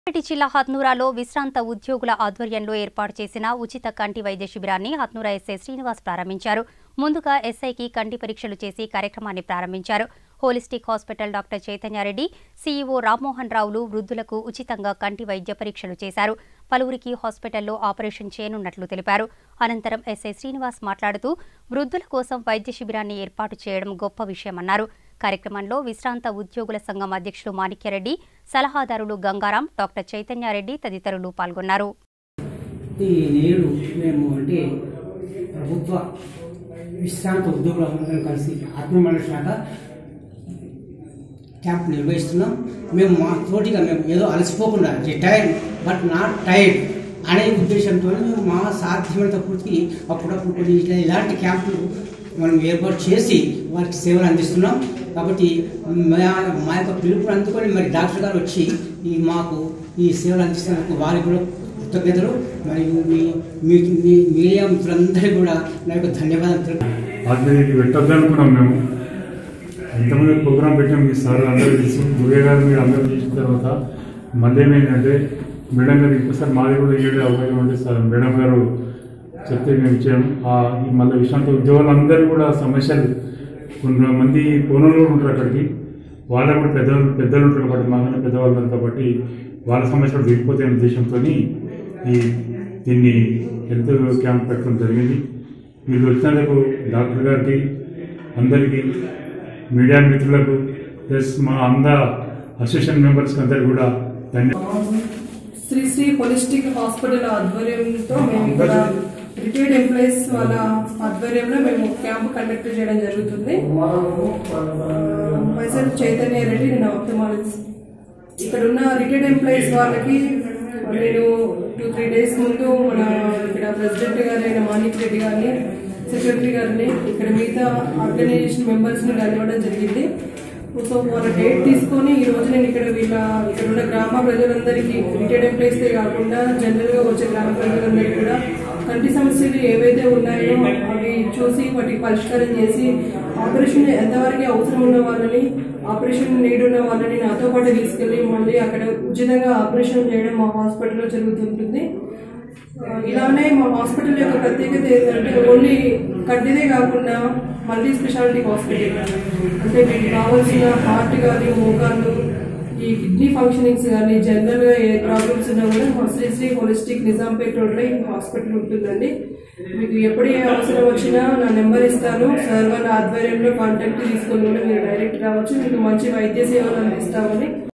రంగారెడ్డి జిల్లా హత్నూరాలో విశ్రాంత ఉద్యోగుల ఆధ్వర్యంలో ఏర్పాటు చేసిన ఉచిత కంటి వైద్య శిబిరాన్ని హత్నూరా ఎస్ఐ శ్రీనివాస్ ప్రారంభించారు ముందుగా ఎస్ఐకి కంటి పరీక్షలు చేసి కార్యక్రమాన్ని ప్రారంభించారు holistic hospital doctor Chaitanya Reddy CEO Rammohan రావులు వృద్ధులకు ఉచితంగా కంటి వైద్య పరీక్షలు చేశారు పలువురికి హాస్పిటల్లో ఆపరేషన్ చేయనున్నట్లు తెలిపారు అనంతరం ఎస్ఐ శ్రీనివాస్ మాట్లాడుతూ వృద్ధుల కోసం వైద్య శిబిరాన్ని ఏర్పాటు చేయడం గొప్ప విషయమన్నారు కార్యక్రమంలో విశ్రాంత ఉద్యోగుల సంఘం అధ్యక్షులు మాణిక్యరెడ్డి సలహాదారులు గంగారాం డాక్టర్ చైతన్యారెడ్డి తదితరులు పాల్గొన్నారు ఈ నేడు మేము అంటే ప్రభుత్వ విశ్రాంత ఉద్యోగులందరం కలిసి ఆత్మనిర్భర శాఖ క్యాంప్ నిర్వహిస్తున్నాం మేము మా తోటిగా మేము ఏదో అలసిపోకుండా రిటైర్డ్ బట్ నాట్ టైర్డ్ అనే ఉద్దేశంతో మేము మా సాధ్యమైనంత పూర్తికి అప్పుడప్పుడు కొన్ని ఇలా- ఇలాంటి క్యాంపులు మనం ఏర్పాటు చేసి వారికి సేవలు అందిస్తున్నాం కాబట్టి మా మా యొక్క పిలుపుని అందుకొని మరి డాక్టర్ గారు వచ్చి ఈ మాకు ఈ సేవలు అందిస్తున్నందుకు వారికి కూడా కృతజ్ఞతలు మరియు మీ మీ మీ మీడియా మిత్రులందరికీ కూడా నా యొక్క ధన్యవాదాలు తెలుపు ఆధ్వర్యానికి పెట్టొద్దు అనుకున్నాం మేము ఎంతమంది ప్రోగ్రామ్ పెట్టాం మీ సార్ అందరూ తెలుసు దుర్గ గారు మీరు అందరూ చేసిన తర్వాత మళ్ళీ ఏమైందంటే మేడం గారు ఇంకోసారి మాది కూడా ఏడు అవకాశం ఉంటే సార్ మేడం గారు చెప్తే మేము ఇచ్చాము ఆ ఈ మళ్ళీ విశ్రాంత ఉద్యోగులందరూ కూడా సమస్యలు కొంతమంది పూనంలో కూడా ఉంటారు అక్కడికి వాళ్ళకు కూడా పెద్దవాళ్ళు పెద్దలు ఉంటారు కాబట్టి మాకన్నా పెద్దవాళ్ళు ఉన్నారు కాబట్టి వాళ్ళ సమస్యలు తీరిపోతే అనే ఉద్దేశంతో ఈ దీన్ని హెల్త్ క్యాంప్ పెట్టడం జరిగింది మీరు వచ్చినందుకు డాక్టర్ గారికి అందరికీ మీడియా మిత్రులకు ప్లస్ మా అంద అసోసియేషన్ మెంబర్స్కి అందరికీ కూడా ధన్యవాదాలు శ్రీ శ్రీ హోలిస్టిక్ హాస్పిటల్ ఆధ్వర్యంతో మేము ఇక్కడ రిటైర్డ్ ఎంప్లాయీస్ వాళ్ళ ఆధ్వర్యంలో మేము క్యాంప్ కండక్ట్ చేయడం జరుగుతుంది మైసెల్ఫ్ చైతన్య రెడ్డి నేను ఆప్తమాలజిస్ట్ ఇక్కడ ఉన్న రిటైర్డ్ ఎంప్లాయీస్ వాళ్ళకి నేను టూ త్రీ డేస్ ముందు మన ఇక్కడ ప్రెసిడెంట్ గారు అయిన మాణిక్ రెడ్డి గారిని సెక్రటరీ గారిని ఇక్కడ మిగతా ఆర్గనైజేషన్ మెంబర్స్ని కలవడం జరిగింది సో వాళ్ళ డేట్ తీసుకొని ఈ రోజు నేను ఇక్కడ వీళ్ళ ఇక్కడ ఉన్న గ్రామ ప్రజలందరికీ రిటైర్డ్ ఎంప్లాయీస్ కాకుండా జనరల్ గా వచ్చే గ్రామ ప్రజలందరికీ కూడా కంటి సమస్యలు ఏవైతే ఉన్నాయో అవి చూసి వాటికి పరిష్కారం చేసి ఆపరేషన్ ఎంతవరకు అవసరం ఉన్న వాళ్ళని ఆపరేషన్ నీడ్ ఉన్న వాళ్ళని నాతో పాటు తీసుకెళ్లి మళ్ళీ అక్కడ ఉచితంగా ఆపరేషన్ చేయడం మా హాస్పిటల్లో జరుగుతుంటుంది ఆ, ఇలానే మా హాస్పిటల్ యొక్క ప్రత్యేకత ఏంటంటే ఓన్లీ కంటిదే కాకుండా మల్టీ స్పెషాలిటీ హాస్పిటల్ అంటే మీకు కావాల్సిన హార్ట్ కానీ మోకాళ్ళు ఈ కిడ్నీ ఫంక్షనింగ్స్ కానీ జనరల్ గా ఏ ప్రాబ్లమ్స్ ఉన్నా కూడా మా శ్రీ శ్రీ హోలిస్టిక్ నిజాంపేట్ రోడ్లో ఈ హాస్పిటల్ ఉంటుందండి మీకు ఎప్పుడు ఏ అవసరం వచ్చినా నా నెంబర్ ఇస్తాను సార్ వాళ్ళ ఆధ్వర్యంలో కాంటాక్ట్ తీసుకొని కూడా మీరు డైరెక్ట్ రావచ్చు మీకు మంచి వైద్య సేవలు అందిస్తామని